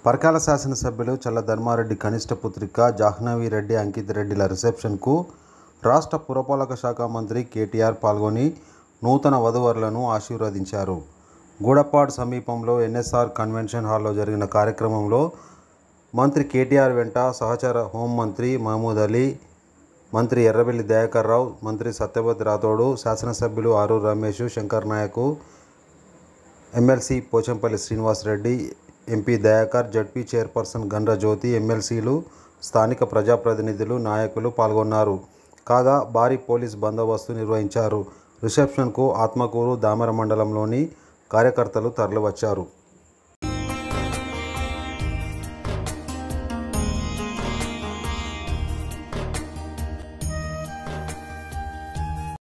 పరకాల శాసనసభ్యులు చల్ల ధర్మారెడ్డి కనిష్ట పుత్రిక జాహ్నవి రెడ్డి అంకిత్ రెడ్డిల రిసెప్షన్కు రాష్ట్ర పురపాలక శాఖ మంత్రి కేటీఆర్ పాల్గొని నూతన వధువరులను ఆశీర్వదించారు గూడపాడ్ సమీపంలో ఎన్ఎస్ఆర్ కన్వెన్షన్ హాల్లో జరిగిన కార్యక్రమంలో మంత్రి కేటీఆర్ వెంట సహచర హోంమంత్రి మహమూద్ అలీ మంత్రి ఎర్రబెల్లి దయాకర్ రావు మంత్రి సత్యవతి రాథోడు శాసనసభ్యులు Aruru Ramesh Shankar Nayak MLC Pochampally Srinivasa Reddy MP Dayakar ZP chairperson Gandra Jyothi ఎమ్మెల్సీలు స్థానిక ప్రజాప్రతినిధులు నాయకులు పాల్గొన్నారు కాగా భారీ పోలీస్ బందోబస్తు నిర్వహించారు రిసెప్షన్కు ఆత్మకూరు దామర మండలంలోని కార్యకర్తలు తరలివచ్చారు